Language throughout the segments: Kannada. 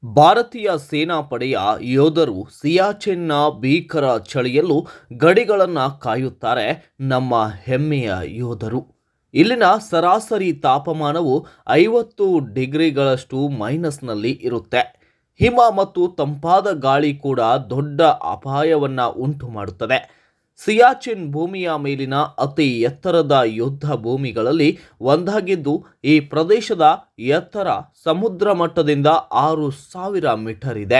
ಭಾರತೀಯ ಸೇನಾಪಡೆಯ ಯೋಧರು ಸಿಯಾಚಿನ್ನ ಭೀಕರ ಚಳಿಯಲ್ಲೂ ಗಡಿಗಳನ್ನು ಕಾಯುತ್ತಾರೆ ನಮ್ಮ ಹೆಮ್ಮೆಯ ಯೋಧರು ಇಲ್ಲಿನ ಸರಾಸರಿ ತಾಪಮಾನವು ಐವತ್ತು ಡಿಗ್ರಿಗಳಷ್ಟು ಮೈನಸ್ನಲ್ಲಿ ಇರುತ್ತೆ ಹಿಮ ಮತ್ತು ತಂಪಾದ ಗಾಳಿ ಕೂಡ ದೊಡ್ಡ ಅಪಾಯವನ್ನು ಉಂಟು ಮಾಡುತ್ತದೆ ಸಿಯಾಚಿನ್ ಭೂಮಿಯ ಮೇಲಿನ ಅತಿ ಎತ್ತರದ ಯುದ್ಧ ಭೂಮಿಗಳಲ್ಲಿ ಒಂದಾಗಿದ್ದು ಈ ಪ್ರದೇಶದ ಎತ್ತರ ಸಮುದ್ರ ಮಟ್ಟದಿಂದ ಆರು ಸಾವಿರ ಮೀಟರ್ ಇದೆ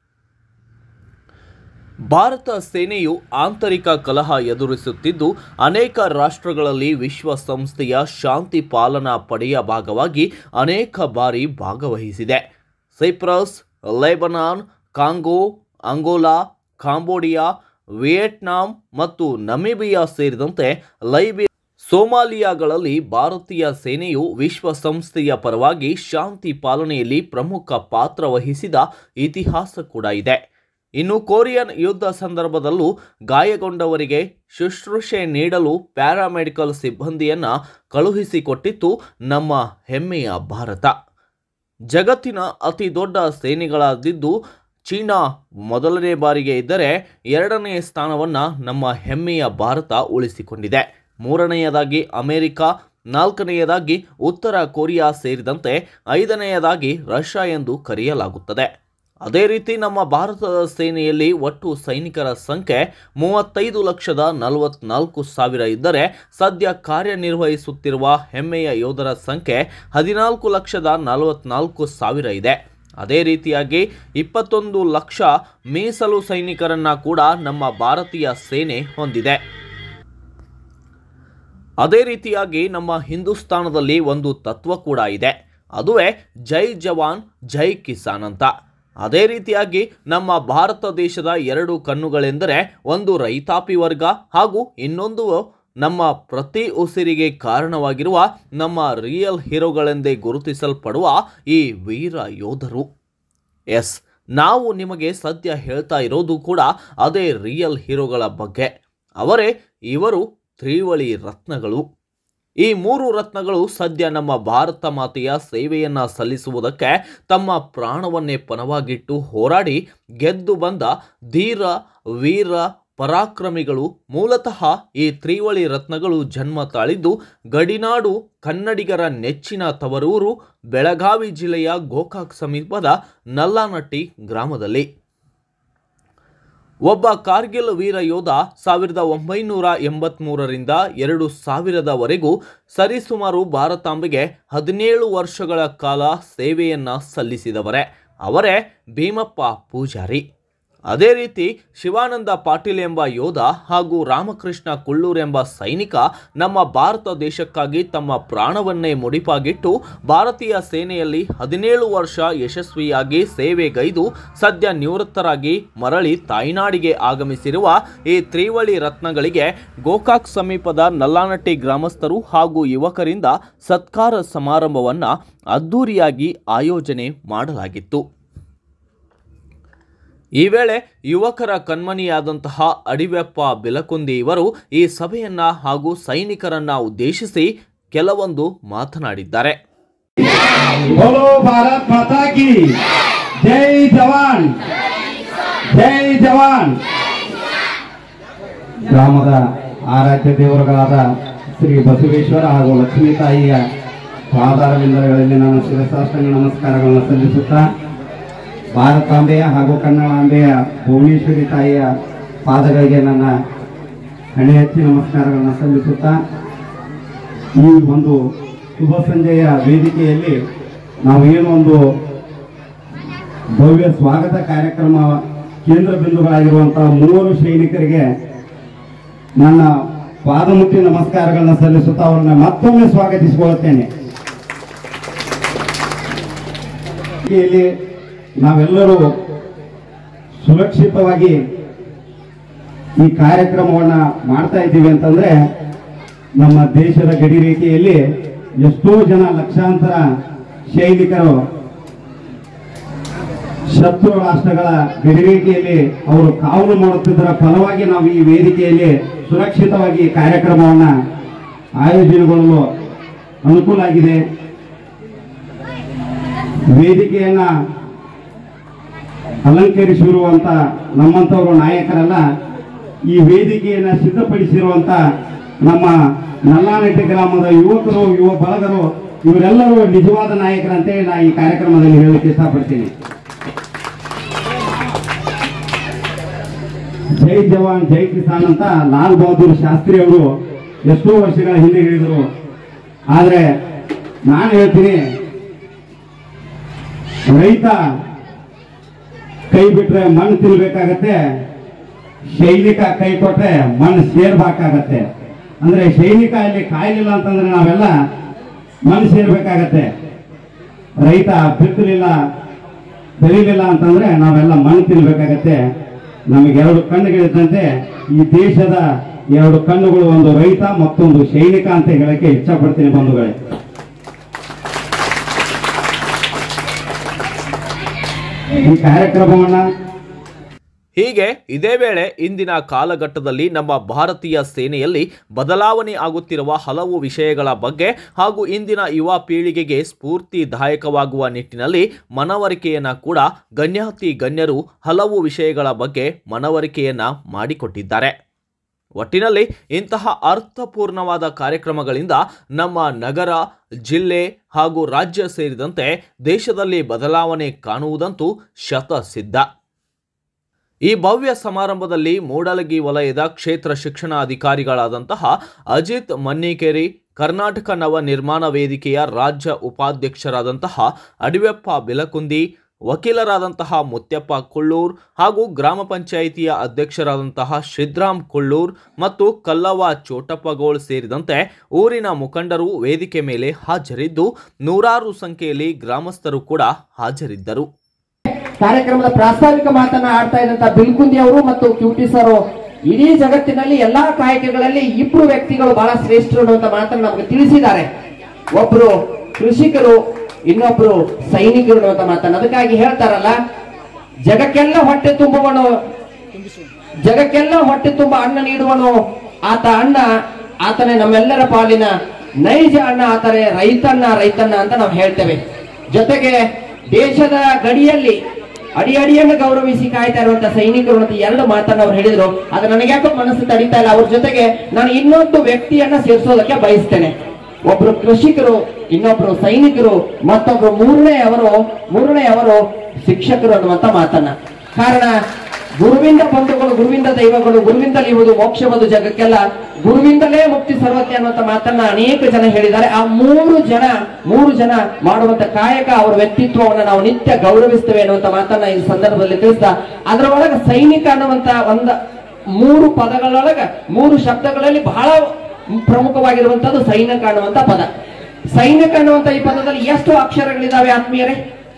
ಭಾರತ ಸೇನೆಯು ಆಂತರಿಕ ಕಲಹ ಎದುರಿಸುತ್ತಿದ್ದು ಅನೇಕ ರಾಷ್ಟ್ರಗಳಲ್ಲಿ ವಿಶ್ವಸಂಸ್ಥೆಯ ಶಾಂತಿ ಪಾಲನಾ ಪಡೆಯ ಭಾಗವಾಗಿ ಅನೇಕ ಬಾರಿ ಭಾಗವಹಿಸಿದೆ Cyprus Lebanon Congo Angola Cambodia Vietnam ಮತ್ತು ನಮಿಬಿಯಾ ಸೇರಿದಂತೆ ಲೈಬಿ ಸೋಮಾಲಿಯಾಗಳಲ್ಲಿ ಭಾರತೀಯ ಸೇನೆಯು ವಿಶ್ವಸಂಸ್ಥೆಯ ಪರವಾಗಿ ಶಾಂತಿ ಪಾಲನೆಯಲ್ಲಿ ಪ್ರಮುಖ ಪಾತ್ರ ವಹಿಸಿದ ಇತಿಹಾಸ ಕೂಡ ಇದೆ ಇನ್ನು ಕೊರಿಯನ್ ಯುದ್ಧ ಸಂದರ್ಭದಲ್ಲೂ ಗಾಯಗೊಂಡವರಿಗೆ ಶುಶ್ರೂಷೆ ನೀಡಲು ಪ್ಯಾರಾಮೆಡಿಕಲ್ ಸಿಬ್ಬಂದಿಯನ್ನ ಕಳುಹಿಸಿಕೊಟ್ಟಿತ್ತು ನಮ್ಮ ಹೆಮ್ಮೆಯ ಭಾರತ ಜಗತ್ತಿನ ಅತಿ ದೊಡ್ಡ ಸೇನೆಗಳಾದಿದ್ದು ಚೀನಾ ಮೊದಲನೇ ಬಾರಿಗೆ ಇದ್ದರೆ ಎರಡನೇ ಸ್ಥಾನವನ್ನು ನಮ್ಮ ಹೆಮ್ಮೆಯ ಭಾರತ ಉಳಿಸಿಕೊಂಡಿದೆ ಮೂರನೆಯದಾಗಿ ಅಮೆರಿಕ ನಾಲ್ಕನೆಯದಾಗಿ ಉತ್ತರ ಕೊರಿಯಾ ಸೇರಿದಂತೆ ಐದನೆಯದಾಗಿ ರಷ್ಯಾ ಎಂದು ಕರೆಯಲಾಗುತ್ತದೆ ಅದೇ ರೀತಿ ನಮ್ಮ ಭಾರತದ ಸೇನೆಯಲ್ಲಿ ಒಟ್ಟು ಸೈನಿಕರ ಸಂಖ್ಯೆ ಮೂವತ್ತೈದು ಲಕ್ಷದ ನಲವತ್ನಾಲ್ಕು ಸಾವಿರ ಇದ್ದರೆ ಸದ್ಯ ಕಾರ್ಯನಿರ್ವಹಿಸುತ್ತಿರುವ ಹೆಮ್ಮೆಯ ಯೋಧರ ಸಂಖ್ಯೆ ಹದಿನಾಲ್ಕು ಲಕ್ಷದ ನಲವತ್ನಾಲ್ಕು ಸಾವಿರ ಇದೆ ಅದೇ ರೀತಿಯಾಗಿ ಇಪ್ಪತ್ತೊಂದು ಲಕ್ಷ ಮೀಸಲು ಸೈನಿಕರನ್ನ ಕೂಡ ನಮ್ಮ ಭಾರತೀಯ ಸೇನೆ ಹೊಂದಿದೆ ಅದೇ ರೀತಿಯಾಗಿ ನಮ್ಮ ಹಿಂದೂಸ್ತಾನದಲ್ಲಿ ಒಂದು ತತ್ವ ಕೂಡ ಇದೆ ಅದುವೇ ಜೈ ಜವಾನ್ ಜೈ ಕಿಸಾನ್ ಅಂತ ಅದೇ ರೀತಿಯಾಗಿ ನಮ್ಮ ಭಾರತ ದೇಶದ ಎರಡು ಕಣ್ಣುಗಳೆಂದರೆ ಒಂದು ರೈತಾಪಿ ವರ್ಗ ಹಾಗೂ ಇನ್ನೊಂದು ನಮ್ಮ ಪ್ರತಿ ಉಸಿರಿಗೆ ಕಾರಣವಾಗಿರುವ ನಮ್ಮ ರಿಯಲ್ ಹೀರೋಗಳೆಂದೇ ಗುರುತಿಸಲ್ಪಡುವ ಈ ವೀರ ಯೋಧರು ಎಸ್ ನಾವು ನಿಮಗೆ ಸದ್ಯ ಹೇಳ್ತಾ ಇರೋದು ಕೂಡ ಅದೇ ರಿಯಲ್ ಹೀರೋಗಳ ಬಗ್ಗೆ ಅವರೇ ಇವರು ತ್ರಿವಳಿ ರತ್ನಗಳು ಈ ಮೂರು ರತ್ನಗಳು ಸದ್ಯ ನಮ್ಮ ಭಾರತ ಮಾತೆಯ ಸೇವೆಯನ್ನ ಸಲ್ಲಿಸುವುದಕ್ಕೆ ತಮ್ಮ ಪ್ರಾಣವನ್ನೇ ಪಣವಾಗಿಟ್ಟು ಹೋರಾಡಿ ಗೆದ್ದು ಬಂದ ಧೀರ ವೀರ ಪರಾಕ್ರಮಿಗಳು ಮೂಲತಃ ಈ ತ್ರಿವಳಿ ರತ್ನಗಳು ಜನ್ಮ ತಾಳಿದ್ದು ಗಡಿನಾಡು ಕನ್ನಡಿಗರ ನೆಚ್ಚಿನ ತವರೂರು ಬೆಳಗಾವಿ ಜಿಲ್ಲೆಯ ಗೋಕಾಕ್ ಸಮೀಪದ ನಲ್ಲಾನಟ್ಟಿ ಗ್ರಾಮದಲ್ಲಿ ಒಬ್ಬ ಕಾರ್ಗಿಲ್ ವೀರ ಯೋಧ ಸಾವಿರದ ಒಂಬೈನೂರ ಎಂಬತ್ಮೂರರಿಂದ ಎರಡು ಸಾವಿರದವರೆಗೂ ಸರಿಸುಮಾರು ಭಾರತಾಂಬೆಗೆ ಹದಿನೇಳು ವರ್ಷಗಳ ಕಾಲ ಸೇವೆಯನ್ನ ಸಲ್ಲಿಸಿದವರೇ ಅವರೇ ಭೀಮಪ್ಪ ಪೂಜಾರಿ ಅದೇ ರೀತಿ ಶಿವಾನಂದ ಪಾಟೀಲ್ ಎಂಬ ಯೋಧ ಹಾಗೂ ರಾಮಕೃಷ್ಣ ಕುಳ್ಳೂರ್ ಎಂಬ ಸೈನಿಕ ನಮ್ಮ ಭಾರತ ದೇಶಕ್ಕಾಗಿ ತಮ್ಮ ಪ್ರಾಣವನ್ನೇ ಮುಡಿಪಾಗಿಟ್ಟು ಭಾರತೀಯ ಸೇನೆಯಲ್ಲಿ ಹದಿನೇಳು ವರ್ಷ ಯಶಸ್ವಿಯಾಗಿ ಸೇವೆಗೈದು ಸದ್ಯ ನಿವೃತ್ತರಾಗಿ ಮರಳಿ ತಾಯ್ನಾಡಿಗೆ ಆಗಮಿಸಿರುವ ಈ ತ್ರಿವಳಿ ರತ್ನಗಳಿಗೆ ಗೋಕಾಕ್ ಸಮೀಪದ ನಲ್ಲಾನಟ್ಟಿ ಗ್ರಾಮಸ್ಥರು ಹಾಗೂ ಯುವಕರಿಂದ ಸತ್ಕಾರ ಸಮಾರಂಭವನ್ನು ಅದ್ದೂರಿಯಾಗಿ ಆಯೋಜನೆ ಮಾಡಲಾಗಿತ್ತು ಈ ವೇಳೆ ಯುವಕರ ಕಣ್ಮಣಿಯಾದಂತಹ ಅಡಿವೆಪ್ಪ ಬಿಲಕುಂದಿ ಇವರು ಈ ಸಭೆಯನ್ನ ಹಾಗೂ ಸೈನಿಕರನ್ನ ಉದ್ದೇಶಿಸಿ ಕೆಲವೊಂದು ಮಾತನಾಡಿದ್ದಾರೆ बोलो भारत माता की जय जवान ಜೈ ಜವಾನ್ ಗ್ರಾಮದ ಆರಾಧ್ಯ ದೇವರುಗಳಾದ ಶ್ರೀ ಬಸವೇಶ್ವರ ಹಾಗೂ ಲಕ್ಷ್ಮೀ ತಾಯಿಯ ಪಾದಾರವಿಂದಗಳಲ್ಲಿ ನಾನು ಶಿರಸಾಷ್ಟಾಂಗ ನಮಸ್ಕಾರಗಳನ್ನು ಸಲ್ಲಿಸುತ್ತಾ ಭಾರತಾಂಬೆಯ ಹಾಗೂ ಕನ್ನಡಾಂಬೆಯ ಭುವನೇಶ್ವರಿ ತಾಯಿಯ ಪಾದಗಳಿಗೆ ನನ್ನ ಹಣೆ ಹಚ್ಚಿ ನಮಸ್ಕಾರಗಳನ್ನು ಸಲ್ಲಿಸುತ್ತಾ ಈ ಒಂದು ಶುಭ ಸಂಜೆಯ ವೇದಿಕೆಯಲ್ಲಿ ನಾವು ಏನು ಒಂದು ಭವ್ಯ ಸ್ವಾಗತ ಕಾರ್ಯಕ್ರಮ ಕೇಂದ್ರ ಬಿಂದುಗಳಾಗಿರುವಂತಹ ಮೂವರು ಸೈನಿಕರಿಗೆ ನನ್ನ ಪಾದಮುಟ್ಟಿ ನಮಸ್ಕಾರಗಳನ್ನ ಸಲ್ಲಿಸುತ್ತಾ ಅವರನ್ನ ಮತ್ತೊಮ್ಮೆ ಸ್ವಾಗತಿಸಿಕೊಳ್ಳುತ್ತೇನೆ ಇಲ್ಲಿ ನಾವೆಲ್ಲರೂ ಸುರಕ್ಷಿತವಾಗಿ ಈ ಕಾರ್ಯಕ್ರಮವನ್ನ ಮಾಡ್ತಾ ಇದ್ದೀವಿ ಅಂತಂದ್ರೆ ನಮ್ಮ ದೇಶದ ಗಡಿ ರೇಖೆಯಲ್ಲಿ ಎಷ್ಟೋ ಜನ ಲಕ್ಷಾಂತರ ಸೈನಿಕರು ಶತ್ರು ರಾಷ್ಟ್ರಗಳ ಗಡಿರೇಖೆಯಲ್ಲಿ ಅವರು ಕಾವಲು ಮಾಡುತ್ತಿದ್ದರ ಫಲವಾಗಿ ನಾವು ಈ ವೇದಿಕೆಯಲ್ಲಿ ಸುರಕ್ಷಿತವಾಗಿ ಈ ಕಾರ್ಯಕ್ರಮವನ್ನ ಆಯೋಜನೆಗೊಳ್ಳಲು ಅನುಕೂಲ ಆಗಿದೆ ವೇದಿಕೆಯನ್ನ ಅಲಂಕರಿಸಿರುವಂತ ನಮ್ಮಂತವರು ನಾಯಕರೆಲ್ಲ ಈ ವೇದಿಕೆಯನ್ನು ಸಿದ್ಧಪಡಿಸಿರುವಂತ ನಮ್ಮ ನಲ್ಲಾನಟ್ಟಿ ಗ್ರಾಮದ ಯುವಕರು ಯುವ ಬಳಗರು ಇವರೆಲ್ಲರೂ ನಿಜವಾದ ನಾಯಕರಂತೇಳಿ ನಾ ಈ ಕಾರ್ಯಕ್ರಮದಲ್ಲಿ ಹೇಳಲಿಕ್ಕೆ ಇಷ್ಟಪಡ್ತೀನಿ ಜೈ ಜವಾನ್ ಜೈ ಕಿಸಾನ್ ಅಂತ ಲಾಲ್ ಬಹದ್ದೂರ್ ಶಾಸ್ತ್ರಿ ಅವರು ಎಷ್ಟೋ ವರ್ಷಗಳ ಹಿಂದೆ ಹೇಳಿದರು ಆದ್ರೆ ನಾನು ಹೇಳ್ತೀನಿ ರೈತ ಕೈ ಬಿಟ್ರೆ ಮಣ್ಣು ತಿನ್ಬೇಕಾಗತ್ತೆ ಸೈನಿಕ ಕೈ ಕೊಟ್ರೆ ಮಣ್ಣು ಸೇರ್ಬೇಕಾಗತ್ತೆ ಅಂದ್ರೆ ಸೈನಿಕ ಅಲ್ಲಿ ಕಾಯಲಿಲ್ಲ ಅಂತಂದ್ರೆ ನಾವೆಲ್ಲ ಮಣ್ಣು ಸೇರ್ಬೇಕಾಗತ್ತೆ ರೈತ ಬಿತ್ತಲಿಲ್ಲ ಬೆಳಿಲಿಲ್ಲ ಅಂತಂದ್ರೆ ನಾವೆಲ್ಲ ಮಣ್ಣು ತಿನ್ಬೇಕಾಗತ್ತೆ ನಮಗೆ ಎರಡು ಕಣ್ಣುಗಳಿದ್ದಂತೆ ಈ ದೇಶದ ಎರಡು ಕಣ್ಣುಗಳು ಒಂದು ರೈತ ಮತ್ತೊಂದು ಸೈನಿಕ ಅಂತ ಹೇಳಕ್ಕೆ ಇಚ್ಛಪಡ್ತೀನಿ ಬಂಧುಗಳೇ ಈ ಕಾರ್ಯಕ್ರಮವನ್ನ ಹೀಗೆ ಇದೇ ವೇಳೆ ಇಂದಿನ ಕಾಲಘಟ್ಟದಲ್ಲಿ ನಮ್ಮ ಭಾರತೀಯ ಸೇನೆಯಲ್ಲಿ ಬದಲಾವಣೆ ಆಗುತ್ತಿರುವ ಹಲವು ವಿಷಯಗಳ ಬಗ್ಗೆ ಹಾಗೂ ಇಂದಿನ ಯುವ ಪೀಳಿಗೆಗೆ ಸ್ಫೂರ್ತಿದಾಯಕವಾಗುವ ನಿಟ್ಟಿನಲ್ಲಿ ಮನವರಿಕೆಯನ್ನ ಕೂಡ ಗಣ್ಯಾತಿ ಗಣ್ಯರು ಹಲವು ವಿಷಯಗಳ ಬಗ್ಗೆ ಮನವರಿಕೆಯನ್ನ ಮಾಡಿಕೊಟ್ಟಿದ್ದಾರೆ ಒಟ್ಟಿನಲ್ಲಿ ಇಂತಹ ಅರ್ಥಪೂರ್ಣವಾದ ಕಾರ್ಯಕ್ರಮಗಳಿಂದ ನಮ್ಮ ನಗರ ಜಿಲ್ಲೆ ಹಾಗೂ ರಾಜ್ಯ ಸೇರಿದಂತೆ ದೇಶದಲ್ಲಿ ಬದಲಾವಣೆ ಕಾಣುವುದಂತೂ ಶತಸಿದ್ಧ ಈ ಭವ್ಯ ಸಮಾರಂಭದಲ್ಲಿ ಮೂಡಲಗಿ ವಲಯದ ಕ್ಷೇತ್ರ ಶಿಕ್ಷಣ ಅಧಿಕಾರಿಗಳಾದಂತಹ ಅಜಿತ್ ಮನ್ನಿಕೇರಿ ಕರ್ನಾಟಕ ನವ ನಿರ್ಮಾಣ ವೇದಿಕೆಯ ರಾಜ್ಯ ಉಪಾಧ್ಯಕ್ಷರಾದಂತಹ ಅಡಿವೆಪ್ಪ ಬಿಲಕುಂದಿ ವಕೀಲರಾದಂತಹ ಮುತ್ಯಪ್ಪ ಕುಳ್ಳೂರ್ ಹಾಗೂ ಗ್ರಾಮ ಪಂಚಾಯಿತಿಯ ಅಧ್ಯಕ್ಷರಾದಂತಹ ಶಿದ್ರಾಮ್ ಕುಳ್ಳೂರ್ ಮತ್ತು ಕಲ್ಲವ್ವ ಚೋಟಪ್ಪಗೋಳ್ ಸೇರಿದಂತೆ ಊರಿನ ಮುಖಂಡರು ವೇದಿಕೆ ಮೇಲೆ ಹಾಜರಿದ್ದು ನೂರಾರು ಸಂಖ್ಯೆಯಲ್ಲಿ ಗ್ರಾಮಸ್ಥರು ಕೂಡ ಹಾಜರಿದ್ದರು ಕಾರ್ಯಕ್ರಮದ ಪ್ರಾಸ್ತಾವಿಕ ಮಾತನ್ನ ಆಡ್ತಾ ಇದ್ದಂತ ಬಿಲ್ಕುಂದಿ ಅವರು ಮತ್ತು ಕ್ಯೂಟಿ ಸರ್ ಇಡೀ ಜಗತ್ತಿನಲ್ಲಿ ಎಲ್ಲಾ ಕಾಯಕಗಳಲ್ಲಿ ಇಬ್ರು ವ್ಯಕ್ತಿಗಳು ಬಹಳ ಶ್ರೇಷ್ಠರು ಅನ್ನುವಂತ ಮಾತನ್ನ ನಮಗೆ ತಿಳಿಸಿದ್ದಾರೆ ಒಬ್ರು ಕೃಷಿಕರು ಇನ್ನೊಬ್ರು ಸೈನಿಕರು ಅನ್ನುವಂತ ಮಾತನ್ನ ಅದಕ್ಕಾಗಿ ಹೇಳ್ತಾರಲ್ಲ ಜಗಕ್ಕೆಲ್ಲ ಹೊಟ್ಟೆ ತುಂಬುವನು ಜಗಕ್ಕೆಲ್ಲ ಹೊಟ್ಟೆ ತುಂಬ ಅನ್ನ ನೀಡುವನು ಆತ ಅಣ್ಣ ಆತನೇ ನಮ್ಮೆಲ್ಲರ ಪಾಲಿನ ನೈಜ ಅಣ್ಣ ಆತನೇ ರೈತಣ್ಣ ರೈತಣ್ಣ ಅಂತ ನಾವು ಹೇಳ್ತೇವೆ ಜೊತೆಗೆ ದೇಶದ ಗಡಿಯಲ್ಲಿ ಅಡಿ ಅಡಿಯನ್ನು ಗೌರವಿಸಿ ಕಾಯ್ತಾ ಇರುವಂತ ಸೈನಿಕರು ಅಂತ ಎರಡು ಮಾತನ್ನ ಅವ್ರು ಹೇಳಿದ್ರು ಅದು ನನಗೆ ಯಾಕೋ ಮನಸ್ಸು ತಡಿತಾ ಇಲ್ಲ ಅವ್ರ ಜೊತೆಗೆ ನಾನು ಇನ್ನೊಂದು ವ್ಯಕ್ತಿಯನ್ನ ಸೇರಿಸೋದಕ್ಕೆ ಬಯಸ್ತೇನೆ ಒಬ್ರು ಕೃಷಿಕರು ಇನ್ನೊಬ್ರು ಸೈನಿಕರು ಮತ್ತೊಬ್ರು ಮೂರನೇ ಅವರು ಮೂರನೇ ಅವರು ಶಿಕ್ಷಕರು ಅನ್ನುವಂತ ಮಾತನ್ನ ಕಾರಣ ಗುರುವಿಂದ ಬಂಧುಗಳು ಗುರುವಿಂದ ದೈವಗಳು ಗುರುವಿಂದಲೇ ಇರುವುದು ಮೋಕ್ಷವದು ಜಗಕ್ಕೆಲ್ಲ ಗುರುವಿಂದಲೇ ಮುಕ್ತಿ ಸರ್ವತ್ಯ ಅನ್ನುವಂತ ಮಾತನ್ನ ಅನೇಕ ಜನ ಹೇಳಿದ್ದಾರೆ ಆ ಮೂರು ಜನ ಮೂರು ಜನ ಮಾಡುವಂತ ಕಾಯಕ ಅವರ ವ್ಯಕ್ತಿತ್ವವನ್ನು ನಾವು ನಿತ್ಯ ಗೌರವಿಸ್ತೇವೆ ಅನ್ನುವಂತ ಮಾತನ್ನ ಈ ಸಂದರ್ಭದಲ್ಲಿ ತಿಳಿಸ್ತಾ ಅದರ ಒಳಗೆ ಸೈನಿಕ ಅನ್ನುವಂತ ಒಂದ ಮೂರು ಪದಗಳೊಳಗ ಮೂರು ಶಬ್ದಗಳಲ್ಲಿ ಬಹಳ ಪ್ರಮುಖವಾಗಿರುವಂತದ್ದು ಸೈನಿಕ ಅನ್ನುವಂತ ಪದ ಸೈನಿಕ ಅನ್ನುವಂತ ಈ ಪದದಲ್ಲಿ ಎಷ್ಟು ಅಕ್ಷರಗಳಿದಾವೆ ಆತ್ಮೀಯರೇ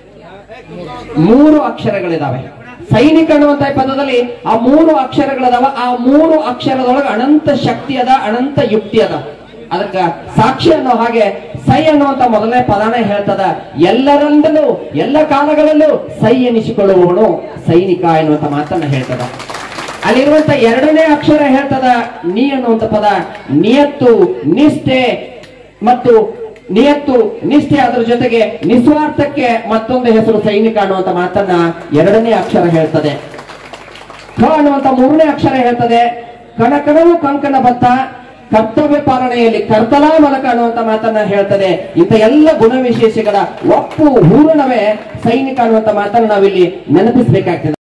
ಮೂರು ಅಕ್ಷರಗಳಿದಾವೆ ಸೈನಿಕ ಅನ್ನುವಂತ ಈ ಪದದಲ್ಲಿ ಆ ಮೂರು ಅಕ್ಷರಗಳದಾವ ಆ ಮೂರು ಅಕ್ಷರದೊಳಗೆ ಅನಂತ ಶಕ್ತಿ ಅದ ಅನಂತ ಯುಕ್ತಿ ಅದ ಅದಕ್ಕ ಸಾಕ್ಷಿ ಅನ್ನೋ ಹಾಗೆ ಸೈ ಅನ್ನುವಂತ ಮೊದಲನೇ ಪದಾನೇ ಹೇಳ್ತದ ಎಲ್ಲರಿಂದಲೂ ಎಲ್ಲ ಕಾಲಗಳಲ್ಲೂ ಸೈ ಎನಿಸಿಕೊಳ್ಳುವವನು ಸೈನಿಕ ಎನ್ನುವಂತ ಮಾತನ್ನ ಹೇಳ್ತದ ಅಲ್ಲಿರುವಂತ ಎರಡನೇ ಅಕ್ಷರ ಹೇಳ್ತದ ನೀ ಅನ್ನುವಂತ ಪದ ನಿಯತ್ತು ನಿಷ್ಠೆ ಮತ್ತು ನಿಯತ್ತು ನಿಷ್ಠೆ ಅದರ ಜೊತೆಗೆ ನಿಸ್ವಾರ್ಥಕ್ಕೆ ಮತ್ತೊಂದು ಹೆಸರು ಸೈನಿಕ ಅನ್ನುವಂತ ಮಾತನ್ನ ಎರಡನೇ ಅಕ್ಷರ ಹೇಳ್ತದೆ ಕ ಅನ್ನುವಂತ ಮೂರನೇ ಅಕ್ಷರ ಹೇಳ್ತದೆ ಕಣಕಣವು ಕಂಕಣ ಬತ್ತ ಕರ್ತವ್ಯ ಪಾಲನೆಯಲ್ಲಿ ಕರ್ತಲಾ ಮಲಕ ಅನ್ನುವಂತ ಮಾತನ್ನ ಹೇಳ್ತದೆ ಇಂಥ ಎಲ್ಲ ಗುಣವಿಶೇಷಗಳ ಒಪ್ಪು ಹೂರಣವೇ ಸೈನಿಕ ಅನ್ನುವಂತ ಮಾತನ್ನ ನಾವಿಲ್ಲಿ ನೆನಪಿಸಬೇಕಾಗ್ತದೆ